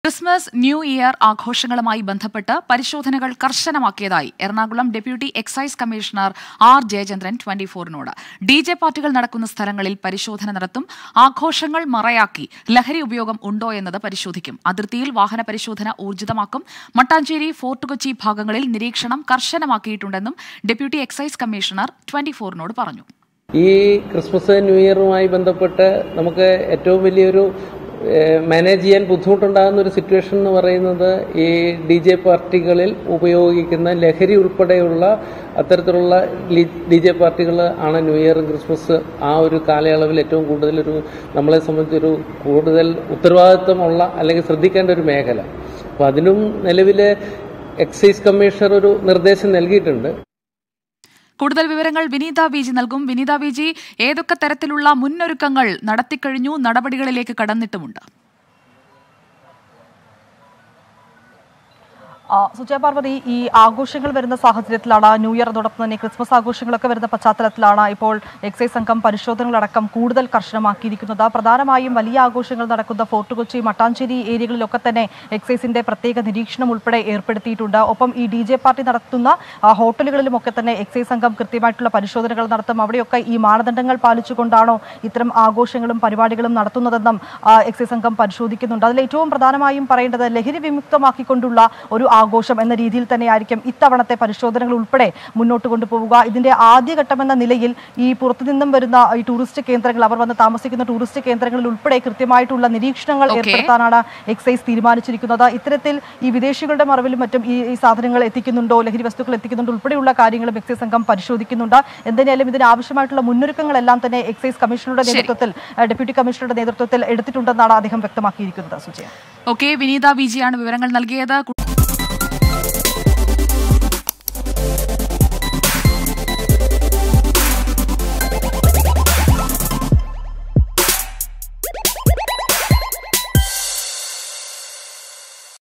Christmas new year ആഘോഷങ്ങളുമായി ബന്ധപ്പെട്ട് പരിശോധനകൾ കർശനമാക്കിയതായി Ernakulam deputy excise commissioner R Jayachandran twenty ഫോറിനോട് ഡി ജെ പാർട്ടികൾ നടക്കുന്ന സ്ഥലങ്ങളിൽ പരിശോധന നടത്തും ആഘോഷങ്ങൾ മറയാക്കി ലഹരി ഉപയോഗം ഉണ്ടോ എന്നത് പരിശോധിക്കും അതിർത്തിയിൽ വാഹന പരിശോധന ഊർജിതമാക്കും മട്ടാഞ്ചേരി ഫോർട്ട് കൊച്ചി ഭാഗങ്ങളിൽ നിരീക്ഷണം കർശനമാക്കിയിട്ടുണ്ടെന്നും ഡെപ്യൂട്ടി എക്സൈസ് കമ്മീഷണർ ട്വന്റി ഫോറിനോട് പറഞ്ഞു ഈ ക്രിസ്മസ് ന്യൂ ഇയറുമായി ബന്ധപ്പെട്ട് നമുക്ക് ഏറ്റവും വലിയൊരു ഏഹ്, മാനേജ് ചെയ്യാൻ ബുദ്ധിമുട്ടുണ്ടാകുന്ന ഒരു സിറ്റുവേഷൻ എന്ന് പറയുന്നത് ഈ ഡി ജെ പാർട്ടികളിൽ ഉപയോഗിക്കുന്ന ലഹരി ഉൾപ്പെടെയുള്ള അത്തരത്തിലുള്ള ഡി ജെ പാർട്ടികൾ ആണ് ന്യൂ ഇയറും ക്രിസ്മസ് ആ ഒരു കാലയളവിൽ ഏറ്റവും കൂടുതൽ ഒരു നമ്മളെ സംബന്ധിച്ചൊരു കൂടുതൽ ഉത്തരവാദിത്വമുള്ള അല്ലെങ്കിൽ ശ്രദ്ധിക്കേണ്ട ഒരു മേഖല അപ്പോൾ അതിനും നിലവിൽ എക്സൈസ് കമ്മീഷണർ ഒരു നിർദ്ദേശം നൽകിയിട്ടുണ്ട് കൂടുതൽ വിവരങ്ങൾ വിനീത വി ജി നൽകും വിനീത വി ജി ഏതൊക്കെ തരത്തിലുള്ള മുന്നൊരുക്കങ്ങൾ നടത്തിക്കഴിഞ്ഞു നടപടികളിലേക്ക് കടന്നിട്ടുമുണ്ട് ആ, സുജയ പാർവതി ഈ ആഘോഷങ്ങൾ വരുന്ന സാഹചര്യത്തിലാണ് ന്യൂ ഇയർ അതോടൊപ്പം തന്നെ ക്രിസ്മസ് ആഘോഷങ്ങളൊക്കെ വരുന്ന പശ്ചാത്തലത്തിലാണ് ഇപ്പോൾ എക്സൈസ് സംഘം പരിശോധനകളടക്കം കൂടുതൽ കർശനമാക്കിയിരിക്കുന്നത് പ്രധാനമായും വലിയ ആഘോഷങ്ങൾ നടക്കുന്ന ഫോർട്ട് കൊച്ചി മട്ടാഞ്ചേരി ഏരിയകളിലൊക്കെ തന്നെ എക്സൈസിന്റെ പ്രത്യേക നിരീക്ഷണം ഉൾപ്പെടെ ഏർപ്പെടുത്തിയിട്ടുണ്ട് ഒപ്പം ഈ ഡി ജെ പാർട്ടി നടത്തുന്ന ആ, ഹോട്ടലുകളിലുമൊക്കെ തന്നെ എക്സൈസ് സംഘം കൃത്യമായിട്ടുള്ള പരിശോധനകൾ നടത്തും അവിടെയൊക്കെ ഈ മാനദണ്ഡങ്ങൾ പാലിച്ചുകൊണ്ടാണോ ഇത്തരം ആഘോഷങ്ങളും പരിപാടികളും നടത്തുന്നതെന്നും ആ, എക്സൈസ് സംഘം പരിശോധിക്കുന്നുണ്ട് അതിൽ ഏറ്റവും പ്രധാനമായും പറയേണ്ടത് ലഹരി വിമുക്തമാക്കിക്കൊണ്ടുള്ള ഒരു ആഘോഷം എന്ന രീതിയിൽ തന്നെയായിരിക്കും ഇത്തവണത്തെ പരിശോധനകൾ ഉൾപ്പെടെ മുന്നോട്ട് കൊണ്ടുപോവുക ഇതിന്റെ ആദ്യഘട്ടമെന്ന നിലയിൽ ഈ പുറത്തുനിന്നും വരുന്ന ഈ ടൂറിസ്റ്റ് കേന്ദ്രങ്ങൾ അവർ വന്ന് താമസിക്കുന്ന ടൂറിസ്റ്റ് കേന്ദ്രങ്ങളിൽ ഉൾപ്പെടെ കൃത്യമായിട്ടുള്ള നിരീക്ഷണങ്ങൾ Okay. ഏർപ്പെടുത്താനാണ് എക്സൈസ് തീരുമാനിച്ചിരിക്കുന്നത് ഇത്തരത്തിൽ ഈ വിദേശികളുടെ മറവിലും മറ്റും ഈ ഈ സാധനങ്ങൾ എത്തിക്കുന്നുണ്ടോ ലഹരി വസ്തുക്കൾ എത്തിക്കുന്നുണ്ടോ ഉൾപ്പെടെയുള്ള കാര്യങ്ങളും എക്സൈസ് സംഘം പരിശോധിക്കുന്നുണ്ട് എന്തായാലും ഇതിന് ആവശ്യമായിട്ടുള്ള മുന്നൊരുക്കങ്ങളെല്ലാം തന്നെ എക്സൈസ് കമ്മീഷണറുടെ ശരി. നേതൃത്വത്തിൽ ഏഹ്, ഡെപ്യൂട്ടി കമ്മീഷണറുടെ നേതൃത്വത്തിൽ എടുത്തിട്ടുണ്ടെന്നാണ് അദ്ദേഹം വ്യക്തമാക്കിയിരിക്കുന്നത് സുജയ ഓക്കെ വിനീത വി ജിയാണ് വിവരങ്ങൾ നൽകിയത്